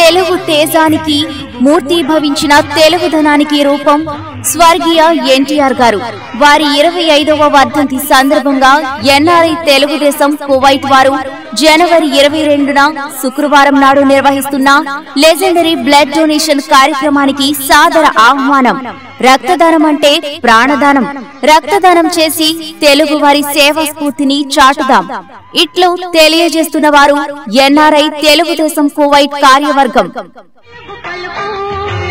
తెలుగు తేజానికి మూర్తీభవించిన తెలుగుదనానికి రూపం స్వర్గీయ ఎన్టీఆర్ గారు వారి ఇరవై ఐదవ వర్ధంతి సందర్భంగా ఎన్ఆర్ఐ తెలుగుదేశం కువైట్ వారు జనవరి ఇరవై రెండున శుక్రవారం నాడు నిర్వహిస్తున్న లెజెండరీ బ్లడ్ డొనేషన్ కార్యక్రమానికి సాదర ఆహ్వానం రక్తదానం అంటే ప్రాణదానం రక్తదానం చేసి తెలుగు వారి సేవా స్ఫూర్తిని చాటుదాం ఇట్లు తెలియజేస్తున్న వారు ఎన్ఆర్ఐ తెలుగుదేశం కువైట్ కార్యవర్గం పలుకు